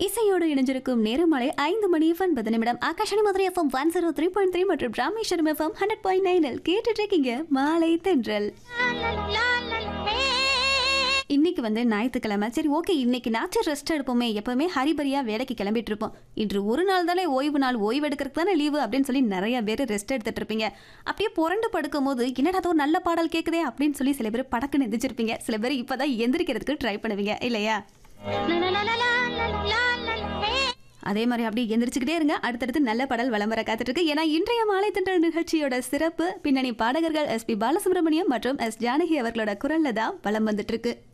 இசையோடு இணைஞ்சிருக்கும் நேரமலை ஐந்து மணி ஒன்பது நிமிடம் Akashvani Madurai FM one zero three point three மற்றும் ராமேஸ்வரம் எஃப்எம் ஹண்ட்ரட் பாயிண்ட் நைனில் கேட்டுட்டு இருக்கீங்க மாலை தென்றல் இன்னைக்கு வந்து ஞாயிற்றுக்கிழமை சரி ஓகே இன்னைக்கு நாச்சு ரெஸ்ட் எடுப்போமே எப்பவுமே ஹரிபரியா வேலைக்கு கிளம்பிட்டு இருப்போம் இன்று ஒரு நாள் தானே ஓய்வு நாள் ஓய்வு எடுக்கிறதுக்கு தானே லீவு அப்படின்னு சொல்லி நிறைய பேர் ரெஸ்ட் எடுத்துட்டு இருப்பீங்க அப்படியே புரண்டு படுக்கும் போது என்னடா அது ஒரு நல்ல பாடல் கேட்குதே அப்படின்னு சொல்லி சில பேர் படக்குன்னு எந்திரிச்சிருப்பீங்க சில பேர் இப்பதான் எந்திரிக்கிறதுக்கு ட்ரை பண்ணுவீங்க இல்லையா அதே மாதிரி அப்படியே எந்திரிச்சுக்கிட்டே இருங்க அடுத்தடுத்து நல்ல பாடல் வலம் வர காத்துட்டு இருக்கு ஏன்னா இன்றைய மாலை திண்டல் நிகழ்ச்சியோட சிறப்பு பின்னணி பாடகர்கள் எஸ் பி பாலசுப்ரமணியம் மற்றும் எஸ் ஜானகி அவர்களோட குரல்ல தான் வலம் வந்துட்டு இருக்கு